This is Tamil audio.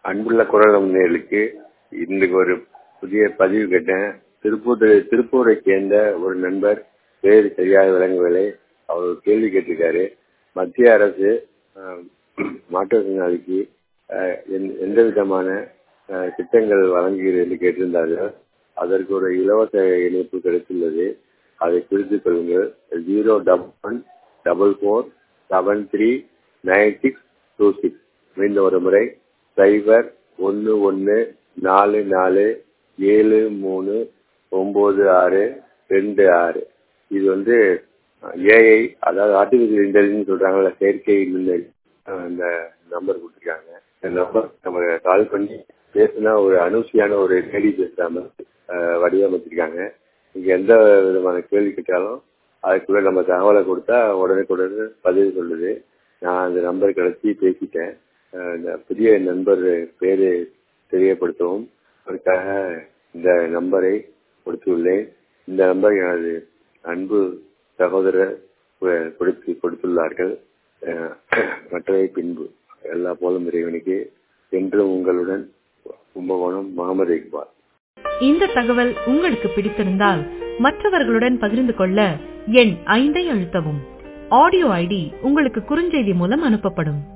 அன்புள்ள குரல் நேயர்களுக்கு இன்றைக்கு ஒரு புதிய பதிவு கேட்டேன் திருப்பூர் திருப்பூரை சேர்ந்த ஒரு நண்பர் பேர் சரியாக விளங்கவில்லை அவர் ஒரு கேள்வி கேட்டிருக்காரு மத்திய அரசு அஹ், மாற்றுத்திறனாளிக்கு அஹ், எந்த- எந்த விதமான அஹ், திட்டங்கள் வழங்குகிறது என்று கேட்டிருந்தார்கள் அதற்கு ஒரு இலவச இணைப்பு கிடைத்துள்ளது அதை குறித்துக் கொள்ளுங்கள் zero double one double four seven three nine six two six மீண்டும் ஒரு முறை சைபர் ஒன்று ஒன்று நாலு நாலு ஏழு மூணு ஒம்பது ஆறு ரெண்டு ஆறு இது வந்து ஏஐ அதாவது ஆர்டிஃபிஷியல் இன்டெலிஜென்ஸ் சொல்றாங்கல்ல செயற்கை நுண்ணறி அஹ் அந்த நம்பர் கொடுத்துருக்காங்க இந்த நம்பர் நம்ம கால் பண்ணி பேசினா ஒரு அனுசியான ஒரு கேள்வி பேசாம அஹ், வடிவமைச்சிருக்காங்க நீங்க எந்த விதமான கேள்வி கேட்டாலும் அதுக்குள்ள நம்ம தகவலை கொடுத்தா உடனுக்குடனே பதில் சொல்லுது நான் அந்த நம்பர் கிடைச்சி பேசிட்டேன் அஹ், இந்த புதிய நண்பர் பேரு தெரியப்படுத்தவும் அதுக்காக இந்த நம்பரை கொடுத்துள்ளேன் இந்த நம்பர் எனது அன்பு சகோதரர் கு- கொடுத்து கொடுத்துள்ளார்கள் அஹ், மற்றவை பின்பு எல்லா போலும் இறைவனுக்கு என்றும் உங்களுடன் கும்பகோணம் முகமது இக்பால் இந்த தகவல் உங்களுக்கு பிடித்திருந்தால் மற்றவர்களுடன் பகிர்ந்து கொள்ள எண் ஐந்தை அழுத்தவும் ஆடியோ ஐடி உங்களுக்கு குறுஞ்செய்தி மூலம் அனுப்பப்படும்